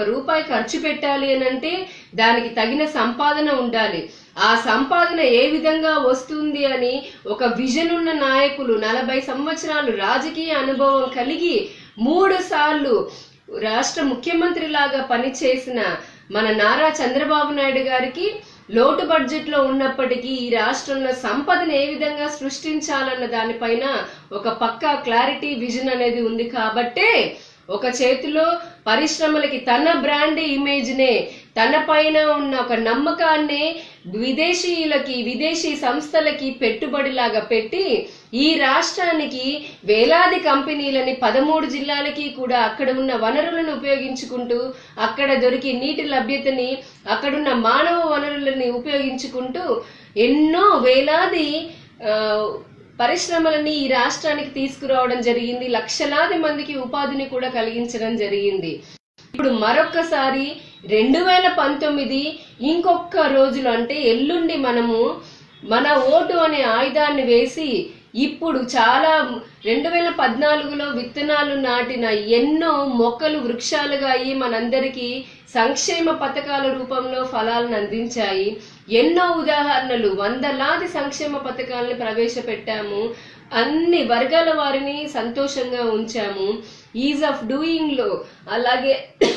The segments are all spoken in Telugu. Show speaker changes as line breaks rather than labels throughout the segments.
రూపాయి ఖర్చు పెట్టాలి అని అంటే దానికి తగిన సంపాదన ఉండాలి ఆ సంపాదన ఏ విధంగా వస్తుంది అని ఒక విజన్ ఉన్న నాయకులు నలభై సంవత్సరాలు రాజకీయ అనుభవం కలిగి మూడు సార్లు రాష్ట్ర ముఖ్యమంత్రి లాగా పనిచేసిన మన నారా చంద్రబాబు నాయుడు గారికి లోటు బడ్జెట్ లో ఉన్నప్పటికీ ఈ రాష్ట్రంలో సంపదను ఏ విధంగా సృష్టించాలన్న దానిపైన ఒక పక్కా క్లారిటీ విజన్ అనేది ఉంది కాబట్టే ఒక చేతిలో పరిశ్రమలకి తన బ్రాండ్ ఇమేజ్ నే తన పైన ఉన్న ఒక నమ్మకాన్ని విదేశీయులకి విదేశీ సంస్థలకి పెట్టుబడిలాగా పెట్టి ఈ రాష్ట్రానికి వేలాది కంపెనీలని పదమూడు జిల్లాలకి కూడా అక్కడ ఉన్న వనరులను ఉపయోగించుకుంటూ అక్కడ దొరికి నీటి లభ్యతని అక్కడున్న మానవ వనరులని ఉపయోగించుకుంటూ ఎన్నో వేలాది ఆ, పరిశ్రమలని ఈ రాష్ట్రానికి తీసుకురావడం జరిగింది లక్షలాది మందికి ఉపాధిని కూడా కలిగించడం జరిగింది ఇప్పుడు మరొక్కసారి రెండు వేల పంతొమ్మిది ఇంకొక రోజులు అంటే ఎల్లుండి మనము మన ఓటు అనే ఆయుధాన్ని వేసి ఇప్పుడు చాలా రెండు వేల పద్నాలుగులో విత్తనాలు నాటిన ఎన్నో మొక్కలు వృక్షాలుగా అయ్యి మనందరికీ సంక్షేమ పథకాల రూపంలో ఫలాలను అందించాయి ఎన్నో ఉదాహరణలు వందలాది సంక్షేమ పథకాలను ప్రవేశపెట్టాము అన్ని వర్గాల వారిని సంతోషంగా ఉంచాము ఈజ్ ఆఫ్ డూయింగ్ లో అలాగే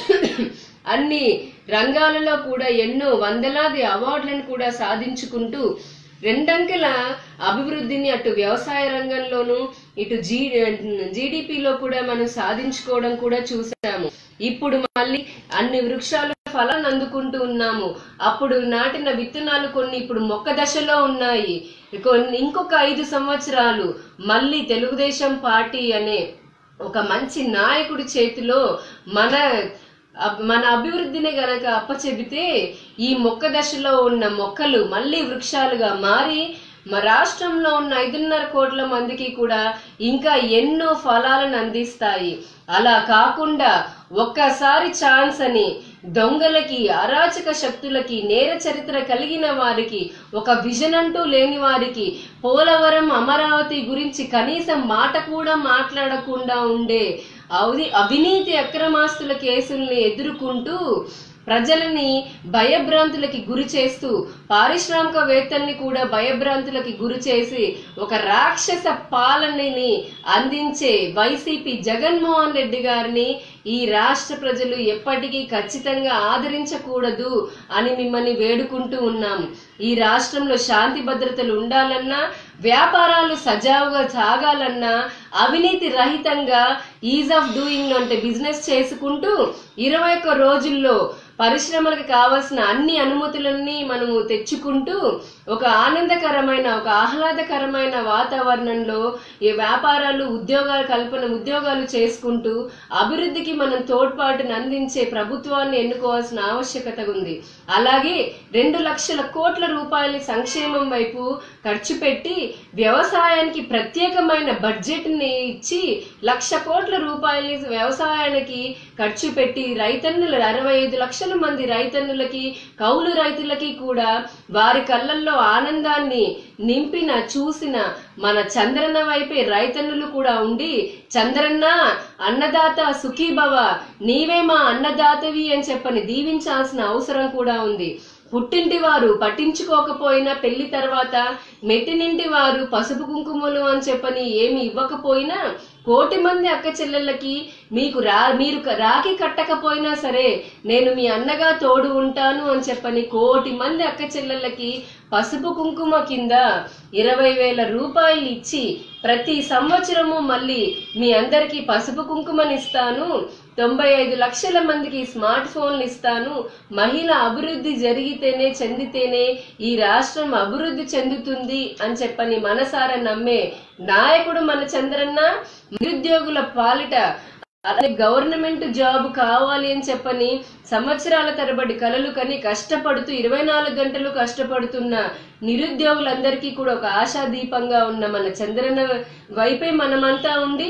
అన్ని రంగాలలో కూడా ఎన్నో వందలాది అవార్డులను కూడా సాధించుకుంటూ రెండంకెల అభివృద్ధిని అటు వ్యవసాయ రంగంలోనూ ఇటు జీ జీడిపిలో కూడా మనం సాధించుకోవడం కూడా చూసాము ఇప్పుడు మళ్ళీ అన్ని వృక్షాలు ఫలాన్ని అందుకుంటూ ఉన్నాము అప్పుడు నాటిన విత్తనాలు కొన్ని ఇప్పుడు మొక్క దశలో ఉన్నాయి కొన్ని ఇంకొక ఐదు సంవత్సరాలు మళ్ళీ తెలుగుదేశం పార్టీ అనే ఒక మంచి నాయకుడి చేతిలో మన అబ్- మన అభివృద్ధిని గనక అప్పచెబితే ఈ మొక్క దశలో ఉన్న మొక్కలు మళ్ళీ వృక్షాలుగా మారి మా రాష్ట్రంలో ఉన్న ఐదున్నర కోట్ల మందికి కూడా ఇంకా ఎన్నో ఫలాలను అందిస్తాయి అలా కాకుండా ఒక్కసారి ఛాన్స్ అని దొంగలకి అరాచక శక్తులకి నేర చరిత్ర కలిగిన వారికి ఒక విజన్ అంటూ లేని వారికి పోలవరం అమరావతి గురించి కనీసం మాట కూడా మాట్లాడకుండా ఉండే అవి అవినీతి అక్రమాస్తుల కేసుల్ని ఎదుర్కొంటూ ప్రజలని భయభ్రాంతులకి గురి చేస్తూ పారిశ్రామికవేత్తల్ని కూడా భయభ్రాంతులకి గురి చేసి ఒక రాక్షస పాలనని అందించే వైసీపీ జగన్మోహన్ రెడ్డి గారిని ఈ రాష్ట్ర ప్రజలు ఎప్పటికీ ఖచ్చితంగా ఆదరించకూడదు అని మిమ్మల్ని వేడుకుంటూ ఉన్నాం ఈ రాష్ట్రంలో శాంతి భద్రతలు ఉండాలన్నా వ్యాపారాలు సజావుగా సాగాలన్నా అవినీతి రహితంగా ఈజ్ ఆఫ్ డూయింగ్ అంటే బిజినెస్ చేసుకుంటూ ఇరవై ఒక్క రోజుల్లో పరిశ్రమలకు కావాల్సిన అన్ని అనుమతులన్నీ మనము తెచ్చుకుంటూ ఒక ఆనందకరమైన ఒక ఆహ్లాదకరమైన వాతావరణంలో ఈ వ్యాపారాలు ఉద్యోగాల కల్పన ఉద్యోగాలు చేసుకుంటూ అభివృద్ధికి మనం తోడ్పాటును అందించే ప్రభుత్వాన్ని ఎన్నుకోవాల్సిన ఆవశ్యకత ఉంది అలాగే రెండు లక్షల కోట్ల రూపాయల సంక్షేమం వైపు ఖర్చు పెట్టి వ్యవసాయానికి ప్రత్యేకమైన బడ్జెట్ ని ఇచ్చి లక్ష కోట్ల రూపాయలు వ్యవసాయానికి ఖర్చు పెట్టి రైతన్నులు అరవై ఐదు లక్షల మంది రైతన్నులకి కౌలు రైతులకి కూడా వారి కళ్ళల్లో ఆనందాన్ని నింపిన చూసిన మన చంద్రన్న వైపే రైతన్నులు కూడా ఉండి చంద్రన్న అన్నదాత సుఖీభవ నీవే మా అన్నదాతవి అని చెప్పని దీవించాల్సిన అవసరం కూడా ఉంది పుట్టింటి వారు పట్టించుకోకపోయినా పెళ్లి తర్వాత మెట్టినింటి వారు పసుపు కుంకుమలు అని చెప్పని ఏమి ఇవ్వకపోయినా కోటి మంది అక్క చెల్లెళ్ళకి మీకు రా మీరు క- రాఖీ కట్టకపోయినా సరే నేను మీ అన్నగా తోడు ఉంటాను అని చెప్పని కోటి మంది అక్క చెల్లెళ్ళకి పసుపు కుంకుమ కింద ఇరవై వేల రూపాయలు ఇచ్చి ప్రతి సంవత్సరము మళ్ళీ మీ అందరికీ పసుపు కుంకుమనిస్తాను తొంభై ఐదు లక్షల మందికి స్మార్ట్ ఫోన్లు ఇస్తాను మహిళ అభివృద్ధి జరిగితేనే చెందితేనే ఈ రాష్ట్రం అభివృద్ధి చెందుతుంది అని చెప్పని మనసారా నమ్మే నాయకుడు మన చంద్రన్న నిరుద్యోగుల పాలిట అలాగే గవర్నమెంట్ జాబ్ కావాలి అని చెప్పని సంవత్సరాల తరబడి కలలు కని కష్టపడుతూ ఇరవై నాలుగు గంటలు కష్టపడుతున్న నిరుద్యోగులందరికీ కూడా ఒక ఆశాదీపంగా ఉన్న మన చంద్రన్న వైపే మనమంతా ఉండి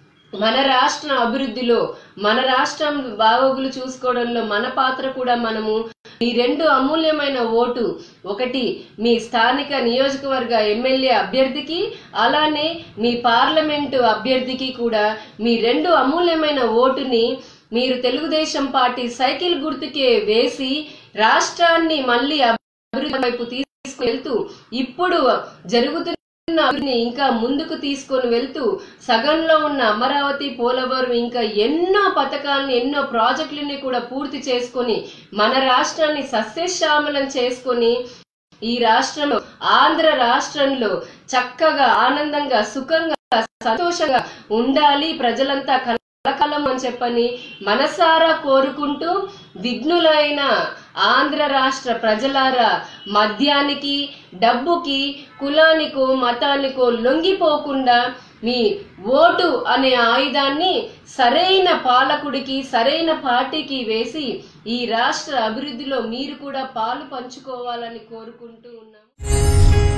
మన రాష్ట్ర అభివృద్ధిలో మన రాష్ట్రం బాగోగులు చూసుకోవడంలో మన పాత్ర కూడా మనము ఈ రెండు అమూల్యమైన ఓటు ఒకటి మీ స్థానిక నియోజకవర్గ ఎమ్మెల్యే అభ్యర్థికి అలానే మీ పార్లమెంటు అభ్యర్థికి కూడా మీ రెండు అమూల్యమైన ఓటుని మీరు తెలుగుదేశం పార్టీ సైకిల్ గుర్తుకే వేసి రాష్ట్రాన్ని మళ్ళీ అభివృద్ధి వైపు తీసుకువెళ్తూ ఇప్పుడు జరుగుతున్న అభివృద్ధిని ఇంకా ముందుకు తీసుకొని వెళ్తూ సగంలో ఉన్న అమరావతి పోలవరం ఇంకా ఎన్నో పథకాలను ఎన్నో ప్రాజెక్టులని కూడా పూర్తి చేసుకొని మన రాష్ట్రాన్ని సస్యశ్యామలం చేసుకొని ఈ రాష్ట్రంలో ఆంధ్ర రాష్ట్రంలో చక్కగా ఆనందంగా సుఖంగా సంతోషంగా ఉండాలి ప్రజలంతా కలకాలం అని చెప్పని మనసారా కోరుకుంటూ విఘ్నులైన ఆంధ్ర రాష్ట్ర ప్రజలారా మద్యానికి డబ్బుకి కులానికో మతానికో లొంగిపోకుండా మీ ఓటు అనే ఆయుధాన్ని సరైన పాలకుడికి సరైన పార్టీకి వేసి ఈ రాష్ట్ర అభివృద్ధిలో మీరు కూడా పాలు పంచుకోవాలని కోరుకుంటూ ఉన్నాం